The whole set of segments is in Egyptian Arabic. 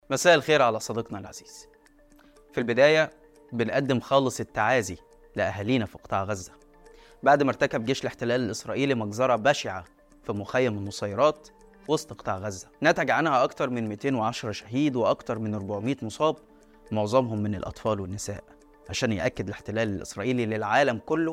مساء الخير على صديقنا العزيز في البداية بنقدم خالص التعازي لأهالينا في قطاع غزة بعد ما ارتكب جيش الاحتلال الإسرائيلي مجزرة بشعة في مخيم النصيرات وسط قطاع غزة نتج عنها أكثر من 210 شهيد وأكثر من 400 مصاب معظمهم من الأطفال والنساء عشان يأكد الاحتلال الإسرائيلي للعالم كله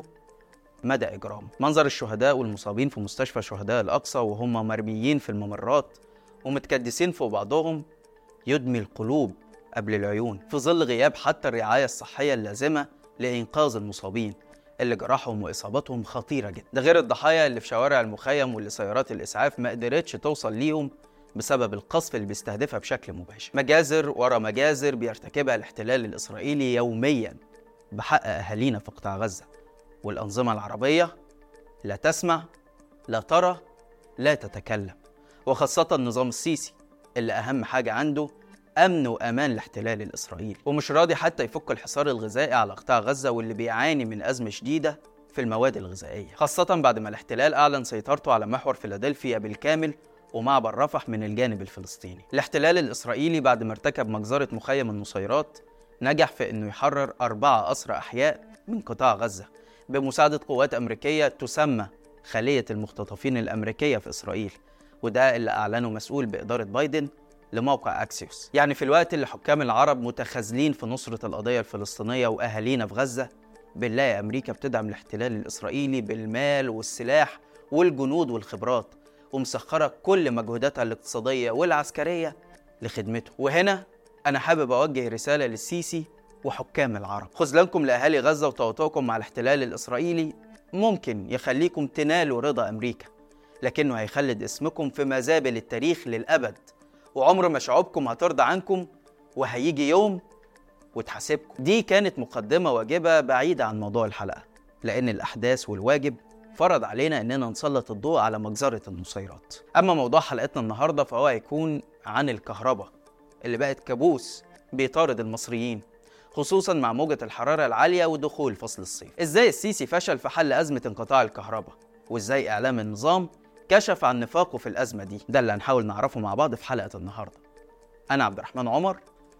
مدى إجرامه منظر الشهداء والمصابين في مستشفى شهداء الأقصى وهم مرميين في الممرات ومتكدسين فوق بعضهم يدمي القلوب قبل العيون في ظل غياب حتى الرعاية الصحية اللازمة لإنقاذ المصابين اللي جراحهم وإصاباتهم خطيرة جدا ده غير الضحايا اللي في شوارع المخيم واللي سيارات الإسعاف ما قدرتش توصل ليهم بسبب القصف اللي بيستهدفها بشكل مباشر مجازر ورا مجازر بيرتكبها الاحتلال الإسرائيلي يوميا بحق أهالينا في قطاع غزة والأنظمة العربية لا تسمع لا ترى لا تتكلم وخاصة النظام السيسي اللي أهم حاجة عنده أمن وأمان الاحتلال الإسرائيلي ومش راضي حتى يفك الحصار الغذائي على قطاع غزة واللي بيعاني من أزمة شديدة في المواد الغذائية خاصة بعد ما الاحتلال أعلن سيطرته على محور فيلادلفيا بالكامل ومعبر رفح من الجانب الفلسطيني الاحتلال الإسرائيلي بعد ما ارتكب مجزرة مخيم النصيرات نجح في أنه يحرر أربعة أسرى أحياء من قطاع غزة بمساعدة قوات أمريكية تسمى خلية المختطفين الأمريكية في إسرائيل وده اللي أعلنه مسؤول بإدارة بايدن لموقع أكسيوس يعني في الوقت اللي حكام العرب متخاذلين في نصرة القضية الفلسطينية وأهالينا في غزة بنلاقي أمريكا بتدعم الاحتلال الإسرائيلي بالمال والسلاح والجنود والخبرات ومسخرة كل مجهوداتها الاقتصادية والعسكرية لخدمته وهنا أنا حابب أوجه رسالة للسيسي وحكام العرب خذلانكم لأهالي غزة وتواطؤكم مع الاحتلال الإسرائيلي ممكن يخليكم تنالوا رضا أمريكا لكنه هيخلد اسمكم في مزابل التاريخ للأبد وعمر ما شعوبكم هترضى عنكم وهيجي يوم وتحاسبكم دي كانت مقدمة واجبة بعيدة عن موضوع الحلقة لأن الأحداث والواجب فرض علينا إننا نسلط الضوء على مجزرة النصيرات أما موضوع حلقتنا النهاردة فهو هيكون عن الكهرباء اللي بقت كابوس بيطارد المصريين خصوصا مع موجة الحرارة العالية ودخول فصل الصيف ازاي السيسي فشل في حل أزمة انقطاع الكهرباء وازاي إعلام النظام كشف عن نفاقه في الأزمة دي ده اللي هنحاول نعرفه مع بعض في حلقة النهاردة أنا عبد الرحمن عمر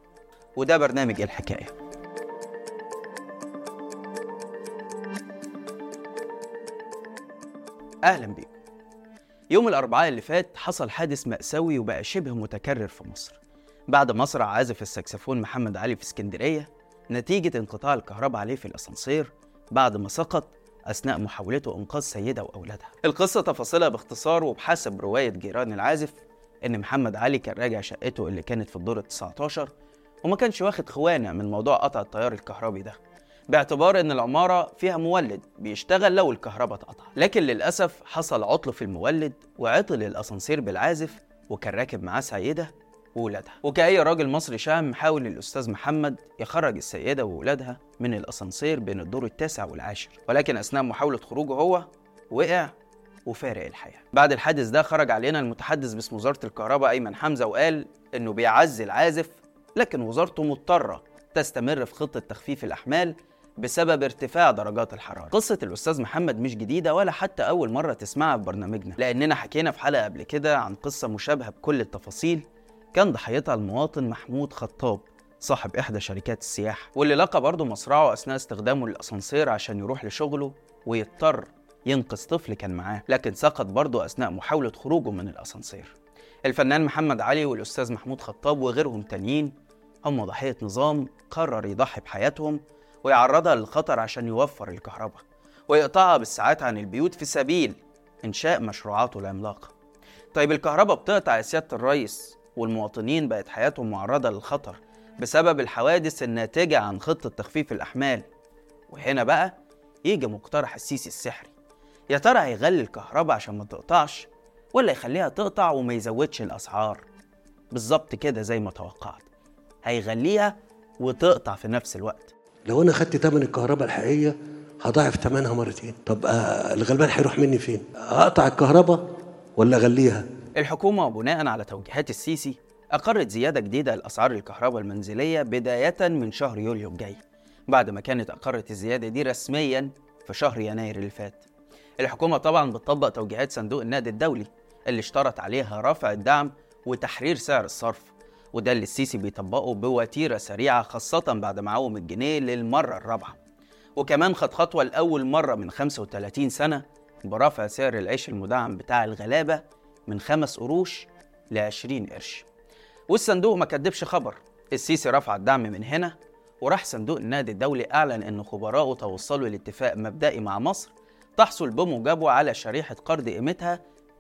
وده برنامج الحكاية أهلا بيكم يوم الأربعاء اللي فات حصل حادث مأساوي وبقى شبه متكرر في مصر بعد مصرع عازف السكسفون محمد علي في اسكندرية نتيجة انقطاع الكهرباء عليه في الأسانسير بعد ما سقط أثناء محاولته إنقاذ سيدة وأولادها القصة تفاصيلها باختصار وبحسب رواية جيران العازف إن محمد علي كان راجع شقته اللي كانت في الدور ال 19 وما كانش واخد خوانة من موضوع قطع التيار الكهربي ده باعتبار ان العمارة فيها مولد بيشتغل لو الكهرباء اتقطع لكن للأسف حصل عطل في المولد وعطل الأسانسير بالعازف وكان راكب معاه سيدة وولادها وكأي راجل مصري شهم حاول الأستاذ محمد يخرج السيدة وولادها من الأسانسير بين الدور التاسع والعاشر ولكن أثناء محاولة خروجه هو وقع وفارق الحياة بعد الحادث ده خرج علينا المتحدث باسم وزارة الكهرباء أيمن حمزة وقال إنه بيعزي العازف لكن وزارته مضطرة تستمر في خطة تخفيف الأحمال بسبب ارتفاع درجات الحرارة قصة الأستاذ محمد مش جديدة ولا حتى أول مرة تسمعها في برنامجنا لأننا حكينا في حلقة قبل كده عن قصة مشابهة بكل التفاصيل كان ضحيتها المواطن محمود خطاب صاحب إحدى شركات السياحة واللي لقى برضه مصرعه أثناء استخدامه للأسانسير عشان يروح لشغله ويضطر ينقذ طفل كان معاه لكن سقط برضه أثناء محاولة خروجه من الأسانسير الفنان محمد علي والأستاذ محمود خطاب وغيرهم تانيين هم ضحية نظام قرر يضحي بحياتهم ويعرضها للخطر عشان يوفر الكهرباء ويقطعها بالساعات عن البيوت في سبيل إنشاء مشروعاته العملاقة طيب الكهرباء بتقطع يا سيادة الرئيس والمواطنين بقت حياتهم معرضة للخطر بسبب الحوادث الناتجة عن خطة تخفيف الأحمال وهنا بقى يجي مقترح السيسي السحري يا ترى هيغلي الكهرباء عشان ما تقطعش ولا يخليها تقطع وما يزودش الأسعار بالظبط كده زي ما توقعت هيغليها وتقطع في نفس الوقت لو انا خدت تمن الكهرباء الحقيقيه هضاعف ثمنها مرتين طب آه الغلبان هيروح مني فين اقطع الكهرباء ولا اغليها الحكومة بناء على توجيهات السيسي أقرت زيادة جديدة لأسعار الكهرباء المنزلية بداية من شهر يوليو الجاي بعد ما كانت أقرت الزيادة دي رسميا في شهر يناير اللي فات الحكومة طبعا بتطبق توجيهات صندوق النقد الدولي اللي اشترط عليها رفع الدعم وتحرير سعر الصرف وده اللي السيسي بيطبقه بوتيرة سريعة خاصة بعد ما عوم الجنيه للمرة الرابعة وكمان خد خطوة لأول مرة من 35 سنة برفع سعر العيش المدعم بتاع الغلابة من خمس قروش ل 20 قرش والصندوق ما كدبش خبر السيسي رفع الدعم من هنا وراح صندوق النقد الدولي أعلن إن خبراءه توصلوا لاتفاق مبدئي مع مصر تحصل بموجبه على شريحة قرض قيمتها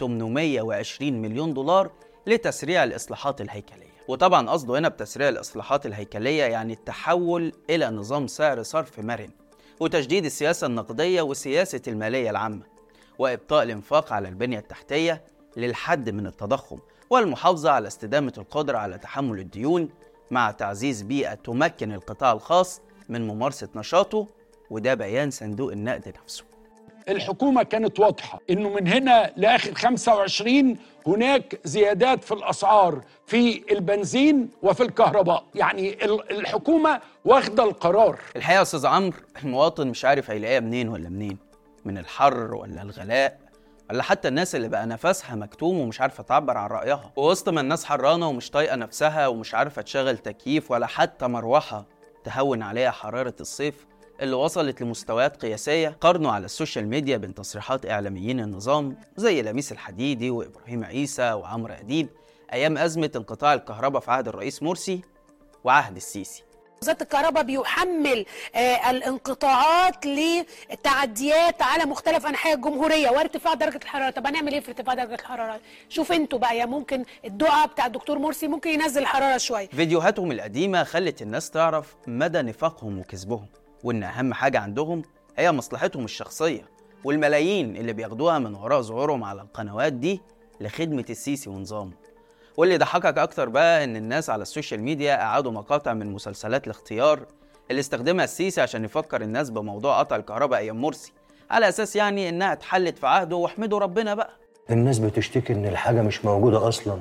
820 مليون دولار لتسريع الإصلاحات الهيكلية وطبعا قصده هنا بتسريع الإصلاحات الهيكلية يعني التحول إلى نظام سعر صرف مرن وتجديد السياسة النقدية وسياسة المالية العامة وإبطاء الإنفاق على البنية التحتية للحد من التضخم والمحافظة على استدامة القدرة على تحمل الديون مع تعزيز بيئة تمكن القطاع الخاص من ممارسة نشاطه وده بيان صندوق النقد نفسه الحكومة كانت واضحة انه من هنا لاخر 25 هناك زيادات في الاسعار في البنزين وفي الكهرباء يعني ال- الحكومة واخدة القرار الحقيقة يا أستاذ عمرو المواطن مش عارف هيلاقيها منين ولا منين من الحر ولا الغلاء ولا حتى الناس اللي بقى نفسها مكتوم ومش عارفة تعبر عن رأيها ووسط ما الناس حرانة ومش طايقة نفسها ومش عارفة تشغل تكييف ولا حتى مروحة تهون عليها حرارة الصيف اللي وصلت لمستويات قياسية قارنوا على السوشيال ميديا بين تصريحات إعلاميين النظام زي لميس الحديدي وإبراهيم عيسى وعمرو أديب أيام أزمة انقطاع الكهرباء في عهد الرئيس مرسي وعهد السيسي وزاره الكهرباء بيحمل آه الانقطاعات للتعديات على مختلف انحاء الجمهوريه وارتفاع درجه الحراره طب هنعمل ايه في ارتفاع درجه الحراره شوف انتوا بقى يا ممكن الدعاء بتاع الدكتور مرسي ممكن ينزل الحراره شويه فيديوهاتهم القديمة خلت الناس تعرف مدى نفاقهم وكذبهم وإن أهم حاجة عندهم هي مصلحتهم الشخصية والملايين اللي بياخدوها من وراء ظهورهم على القنوات دي لخدمة السيسي ونظامه واللي ضحكك أكتر بقى إن الناس على السوشيال ميديا أعادوا مقاطع من مسلسلات الاختيار اللي استخدمها السيسي عشان يفكر الناس بموضوع قطع الكهرباء أيام مرسي على أساس يعني إنها اتحلت في عهده واحمدوا ربنا بقى الناس بتشتكي ان الحاجه مش موجوده اصلا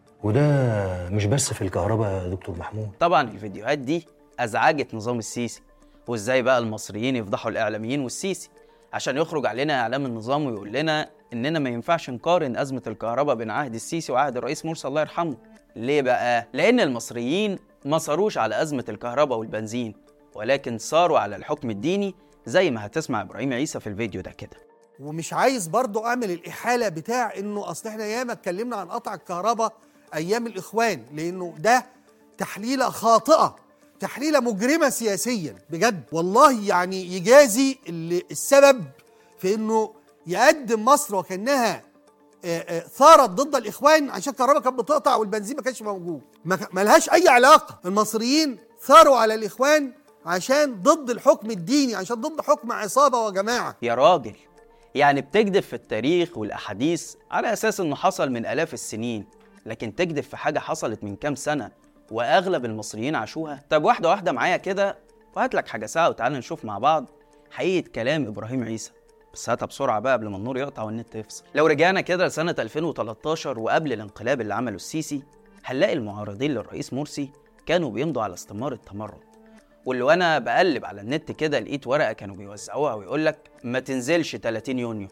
وده مش بس في الكهرباء يا دكتور محمود طبعا الفيديوهات دي ازعجت نظام السيسي وازاي بقى المصريين يفضحوا الاعلاميين والسيسي عشان يخرج علينا اعلام النظام ويقول لنا اننا ما ينفعش نقارن ازمه الكهرباء بين عهد السيسي وعهد الرئيس مرسي الله يرحمه ليه بقى لان المصريين ما صاروش على ازمه الكهرباء والبنزين ولكن صاروا على الحكم الديني زي ما هتسمع ابراهيم عيسى في الفيديو ده كده ومش عايز برضو اعمل الاحاله بتاع انه اصل احنا ياما اتكلمنا عن قطع الكهرباء ايام الاخوان لانه ده تحليله خاطئه تحليله مجرمه سياسيا بجد والله يعني يجازي اللي السبب في انه يقدم مصر وكانها آه، آه، ثارت ضد الاخوان عشان الكهرباء كانت بتقطع والبنزين ما كانش موجود ما ك- ما لهاش اي علاقه المصريين ثاروا على الاخوان عشان ضد الحكم الديني عشان ضد حكم عصابه وجماعه يا راجل يعني بتكذب في التاريخ والاحاديث على اساس انه حصل من الاف السنين لكن تكذب في حاجه حصلت من كام سنه واغلب المصريين عاشوها طب واحده واحده معايا كده وهات لك حاجه ساعه وتعالى نشوف مع بعض حقيقه كلام ابراهيم عيسى بس هاتها بسرعه بقى قبل ما النور يقطع والنت يفصل لو رجعنا كده لسنه 2013 وقبل الانقلاب اللي عمله السيسي هنلاقي المعارضين للرئيس مرسي كانوا بيمضوا على استمرار التمرد واللي وانا بقلب على النت كده لقيت ورقه كانوا بيوزعوها ويقول لك ما تنزلش 30 يونيو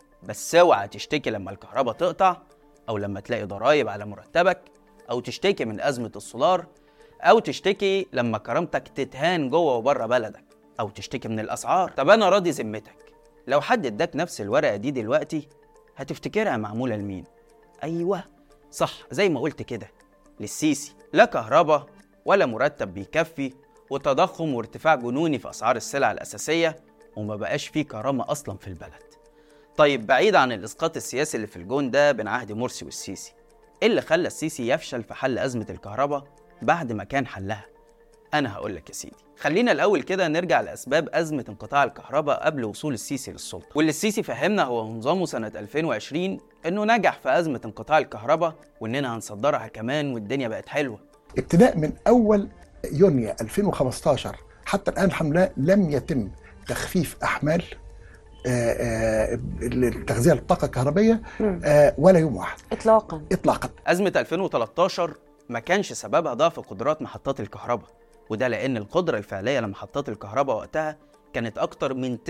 بس اوعى تشتكي لما الكهرباء تقطع او لما تلاقي ضرايب على مرتبك او تشتكي من ازمه السولار او تشتكي لما كرامتك تتهان جوه وبره بلدك او تشتكي من الاسعار طب انا راضي ذمتك لو حد اداك نفس الورقه دي دلوقتي هتفتكرها معموله لمين ايوه صح زي ما قلت كده للسيسي لا كهرباء ولا مرتب بيكفي وتضخم وارتفاع جنوني في اسعار السلع الاساسيه وما بقاش فيه كرامه اصلا في البلد طيب بعيد عن الاسقاط السياسي اللي في الجون ده بين عهد مرسي والسيسي ايه اللي خلى السيسي يفشل في حل ازمه الكهرباء بعد ما كان حلها انا هقول لك يا سيدي خلينا الاول كده نرجع لاسباب ازمه انقطاع الكهرباء قبل وصول السيسي للسلطه واللي السيسي فهمنا هو نظامه سنه 2020 انه نجح في ازمه انقطاع الكهرباء واننا هنصدرها كمان والدنيا بقت حلوه ابتداء من اول يونيو 2015 حتى الان الحمد لله لم يتم تخفيف احمال آه، آه، التغذيه للطاقه الكهربائيه آه، ولا يوم واحد اطلاقا اطلاقا أزمة 2013 ما كانش سببها ضعف قدرات محطات الكهرباء وده لأن القدرة الفعلية لمحطات الكهرباء وقتها كانت أكتر من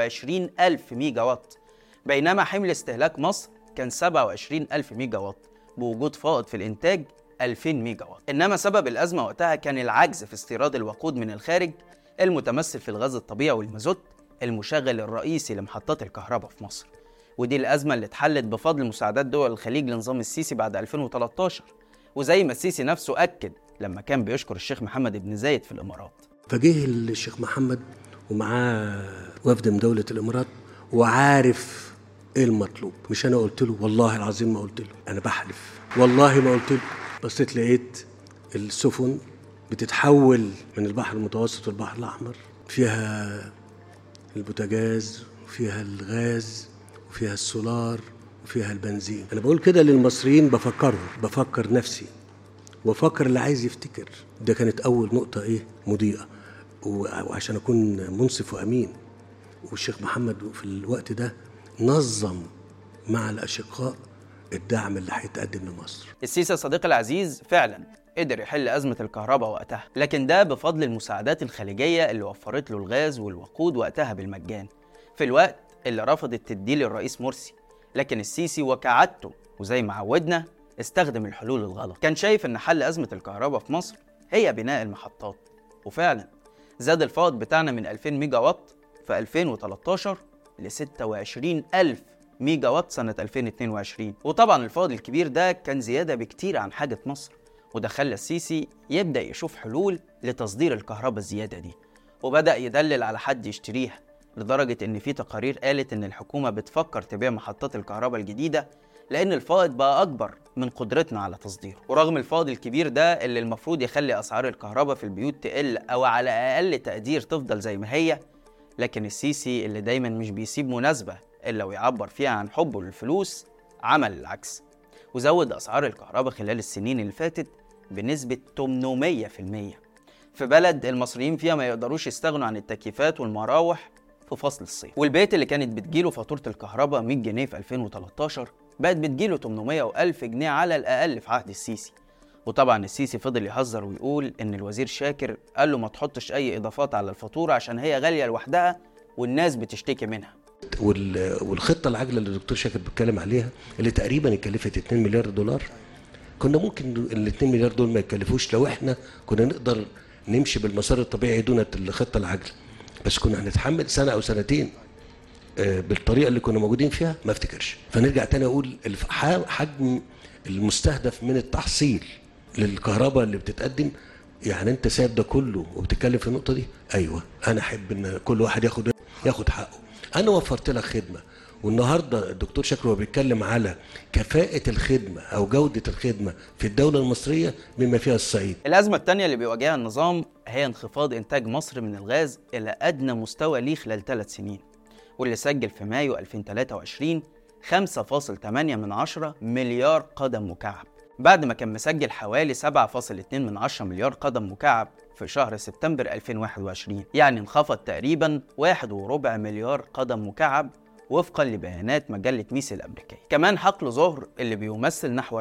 29 ألف ميجا وات بينما حمل استهلاك مصر كان 27 ألف ميجا وات بوجود فائض في الإنتاج 2000 ميجا واط إنما سبب الأزمة وقتها كان العجز في استيراد الوقود من الخارج المتمثل في الغاز الطبيعي والمازوت المشغل الرئيسي لمحطات الكهرباء في مصر ودي الأزمة اللي اتحلت بفضل مساعدات دول الخليج لنظام السيسي بعد 2013 وزي ما السيسي نفسه أكد لما كان بيشكر الشيخ محمد بن زايد في الإمارات فجه الشيخ محمد ومعاه وفد من دولة الإمارات وعارف إيه المطلوب مش أنا قلت له والله العظيم ما قلت له أنا بحلف والله ما قلت له بصيت لقيت السفن بتتحول من البحر المتوسط والبحر الأحمر فيها البوتاجاز وفيها الغاز وفيها السولار وفيها البنزين أنا بقول كده للمصريين بفكرهم بفكر نفسي وفكر اللي عايز يفتكر ده كانت أول نقطة إيه مضيئة وعشان أكون منصف وأمين والشيخ محمد في الوقت ده نظم مع الأشقاء الدعم اللي هيتقدم لمصر السيسي صديقي العزيز فعلا قدر يحل أزمة الكهرباء وقتها لكن ده بفضل المساعدات الخليجية اللي وفرت له الغاز والوقود وقتها بالمجان في الوقت اللي رفضت تديه للرئيس مرسي لكن السيسي وكعادته وزي ما عودنا استخدم الحلول الغلط كان شايف ان حل أزمة الكهرباء في مصر هي بناء المحطات وفعلا زاد الفائض بتاعنا من 2000 ميجا وات في 2013 ل 26 ألف ميجا وات سنة 2022 وطبعا الفائض الكبير ده كان زيادة بكتير عن حاجة مصر وده خلى السيسي يبدأ يشوف حلول لتصدير الكهرباء الزيادة دي وبدأ يدلل على حد يشتريها لدرجة إن في تقارير قالت إن الحكومة بتفكر تبيع محطات الكهرباء الجديدة لأن الفائض بقى أكبر من قدرتنا على تصديره ورغم الفائض الكبير ده اللي المفروض يخلي أسعار الكهرباء في البيوت تقل أو على أقل تقدير تفضل زي ما هي لكن السيسي اللي دايما مش بيسيب مناسبة إلا ويعبر فيها عن حبه للفلوس عمل العكس وزود أسعار الكهرباء خلال السنين اللي فاتت بنسبة 800% في بلد المصريين فيها ما يقدروش يستغنوا عن التكييفات والمراوح في فصل الصيف والبيت اللي كانت بتجيله فاتورة الكهرباء 100 جنيه في 2013 بقت بتجيله 800 و1000 جنيه على الأقل في عهد السيسي وطبعا السيسي فضل يهزر ويقول ان الوزير شاكر قال له ما تحطش اي اضافات على الفاتوره عشان هي غاليه لوحدها والناس بتشتكي منها وال- والخطه العاجله اللي الدكتور شاكر بيتكلم عليها اللي تقريبا اتكلفت 2 مليار دولار كنا ممكن ال 2 مليار دول ما يتكلفوش لو احنا كنا نقدر نمشي بالمسار الطبيعي دون الخطه العاجله بس كنا هنتحمل سنه او سنتين آه، بالطريقه اللي كنا موجودين فيها ما افتكرش فنرجع تاني اقول الف- ح- حجم المستهدف من التحصيل للكهرباء اللي بتتقدم يعني انت سايب ده كله وبتتكلم في النقطه دي ايوه انا احب ان كل واحد ياخد ياخد حقه انا وفرت لك خدمه والنهارده الدكتور شكري هو بيتكلم على كفاءه الخدمه او جوده الخدمه في الدوله المصريه بما فيها الصعيد الأزمة التانية اللي بيواجهها النظام هي انخفاض إنتاج مصر من الغاز إلى أدنى مستوى ليه خلال ثلاث سنين واللي سجل في مايو 2023 5.8 من عشرة مليار قدم مكعب بعد ما كان مسجل حوالي 7.2 من عشرة مليار قدم مكعب في شهر سبتمبر 2021 يعني انخفض تقريبا واحد وربع مليار قدم مكعب وفقا لبيانات مجلة ميسي الأمريكية كمان حقل ظهر اللي بيمثل نحو 40%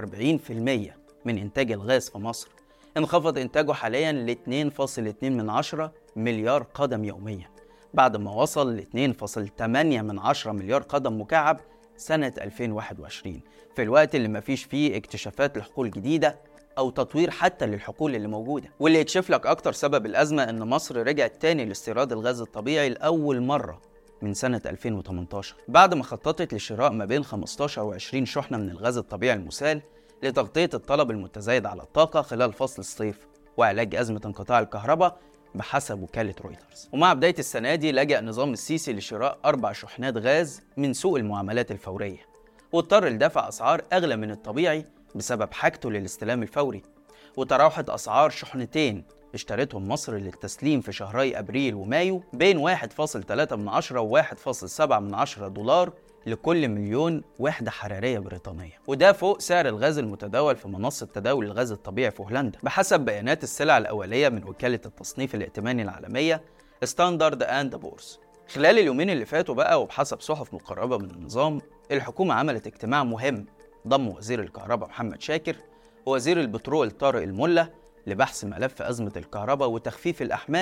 من إنتاج الغاز في مصر انخفض إنتاجه حاليا ل 2.2 من عشرة مليار قدم يوميا بعد ما وصل ل 2.8 من عشرة مليار قدم مكعب سنة 2021 في الوقت اللي مفيش فيه اكتشافات لحقول جديدة أو تطوير حتى للحقول اللي موجودة واللي يكشف لك أكتر سبب الأزمة إن مصر رجعت تاني لاستيراد الغاز الطبيعي لأول مرة من سنة 2018 بعد ما خططت لشراء ما بين 15 و 20 شحنة من الغاز الطبيعي المسال لتغطية الطلب المتزايد على الطاقة خلال فصل الصيف وعلاج أزمة انقطاع الكهرباء بحسب وكالة رويترز ومع بداية السنة دي لجأ نظام السيسي لشراء أربع شحنات غاز من سوق المعاملات الفورية واضطر لدفع أسعار أغلى من الطبيعي بسبب حاجته للاستلام الفوري وتراوحت أسعار شحنتين اشترتهم مصر للتسليم في شهري أبريل ومايو بين 1.3 من عشرة و 1.7 من عشرة دولار لكل مليون وحدة حرارية بريطانية وده فوق سعر الغاز المتداول في منصة تداول الغاز الطبيعي في هولندا بحسب بيانات السلع الأولية من وكالة التصنيف الائتماني العالمية ستاندرد أند بورس خلال اليومين اللي فاتوا بقى وبحسب صحف مقربة من النظام الحكومة عملت اجتماع مهم ضم وزير الكهرباء محمد شاكر ووزير البترول طارق الملا لبحث ملف أزمة الكهرباء وتخفيف الأحمال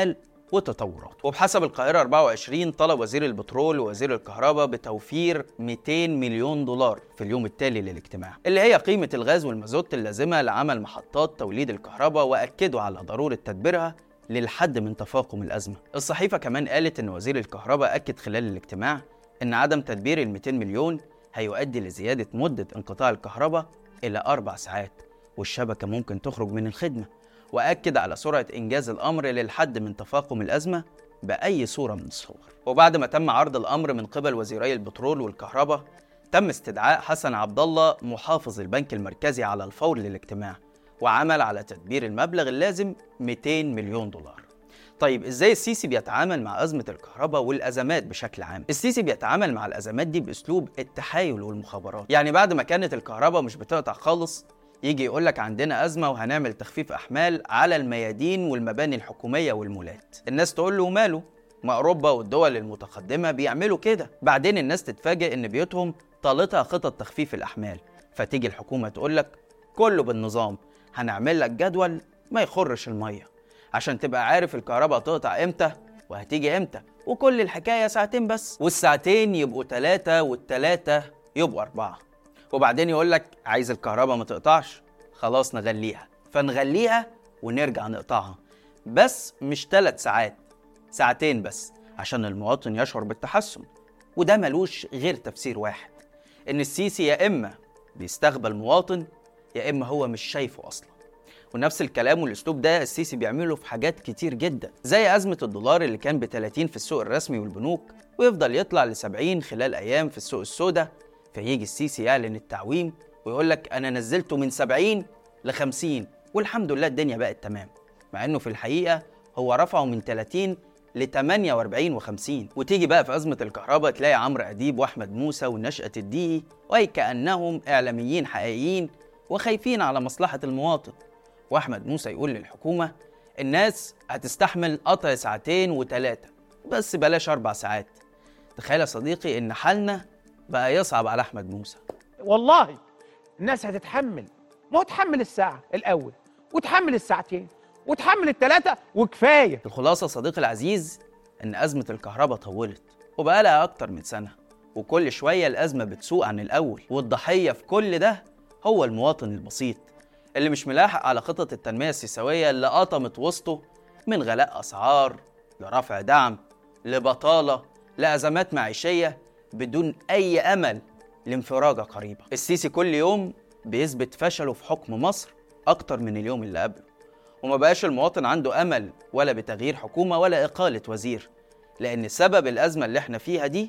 وتطورات وبحسب القاهرة 24 طلب وزير البترول ووزير الكهرباء بتوفير 200 مليون دولار في اليوم التالي للاجتماع اللي هي قيمة الغاز والمازوت اللازمة لعمل محطات توليد الكهرباء وأكدوا على ضرورة تدبيرها للحد من تفاقم الأزمة الصحيفة كمان قالت إن وزير الكهرباء أكد خلال الاجتماع إن عدم تدبير ال 200 مليون هيؤدي لزيادة مدة انقطاع الكهرباء إلى أربع ساعات والشبكة ممكن تخرج من الخدمة وأكد على سرعة إنجاز الأمر للحد من تفاقم الأزمة بأي صورة من الصور وبعد ما تم عرض الأمر من قبل وزيري البترول والكهرباء تم استدعاء حسن عبد الله محافظ البنك المركزي على الفور للاجتماع وعمل على تدبير المبلغ اللازم 200 مليون دولار طيب ازاي السيسي بيتعامل مع ازمه الكهرباء والازمات بشكل عام السيسي بيتعامل مع الازمات دي باسلوب التحايل والمخابرات يعني بعد ما كانت الكهرباء مش بتقطع خالص يجي يقول لك عندنا ازمه وهنعمل تخفيف احمال على الميادين والمباني الحكوميه والمولات الناس تقول له ماله ما اوروبا والدول المتقدمه بيعملوا كده بعدين الناس تتفاجئ ان بيوتهم طالتها خطط تخفيف الاحمال فتيجي الحكومه تقول لك كله بالنظام هنعمل لك جدول ما يخرش الميه عشان تبقى عارف الكهرباء تقطع امتى وهتيجي امتى وكل الحكايه ساعتين بس والساعتين يبقوا ثلاثه والثلاثه يبقوا اربعه وبعدين يقول لك عايز الكهرباء ما تقطعش خلاص نغليها فنغليها ونرجع نقطعها بس مش ثلاث ساعات ساعتين بس عشان المواطن يشعر بالتحسن وده ملوش غير تفسير واحد ان السيسي يا اما بيستغبى المواطن يا اما هو مش شايفه اصلا ونفس الكلام والاسلوب ده السيسي بيعمله في حاجات كتير جدا زي ازمه الدولار اللي كان ب 30 في السوق الرسمي والبنوك ويفضل يطلع ل 70 خلال ايام في السوق السوداء فيجي السيسي يعلن التعويم ويقول لك انا نزلته من 70 ل 50 والحمد لله الدنيا بقت تمام مع انه في الحقيقه هو رفعه من 30 ل 48 و50 وتيجي بقى في ازمه الكهرباء تلاقي عمرو اديب واحمد موسى ونشأة الديهي وأي كانهم اعلاميين حقيقيين وخايفين على مصلحه المواطن واحمد موسى يقول للحكومه الناس هتستحمل قطع ساعتين وثلاثه بس بلاش اربع ساعات تخيل يا صديقي ان حالنا بقى يصعب على احمد موسى والله الناس هتتحمل ما هو تحمل الساعة الأول وتحمل الساعتين وتحمل الثلاثة وكفاية الخلاصة صديقي العزيز إن أزمة الكهرباء طولت وبقى لها أكتر من سنة وكل شوية الأزمة بتسوء عن الأول والضحية في كل ده هو المواطن البسيط اللي مش ملاحق على خطط التنمية السيساوية اللي قطمت وسطه من غلاء أسعار لرفع دعم لبطالة لأزمات معيشية بدون أي أمل لانفراجة قريبة السيسي كل يوم بيثبت فشله في حكم مصر أكتر من اليوم اللي قبله وما بقاش المواطن عنده أمل ولا بتغيير حكومة ولا إقالة وزير لأن سبب الأزمة اللي احنا فيها دي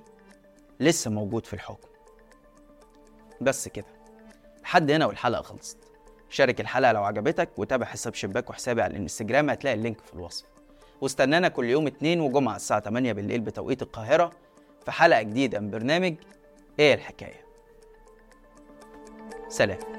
لسه موجود في الحكم بس كده لحد هنا والحلقة خلصت شارك الحلقة لو عجبتك وتابع حساب شباك وحسابي على الانستجرام هتلاقي اللينك في الوصف واستنانا كل يوم اتنين وجمعة الساعة 8 بالليل بتوقيت القاهرة في حلقة جديدة من برنامج ايه الحكاية سلام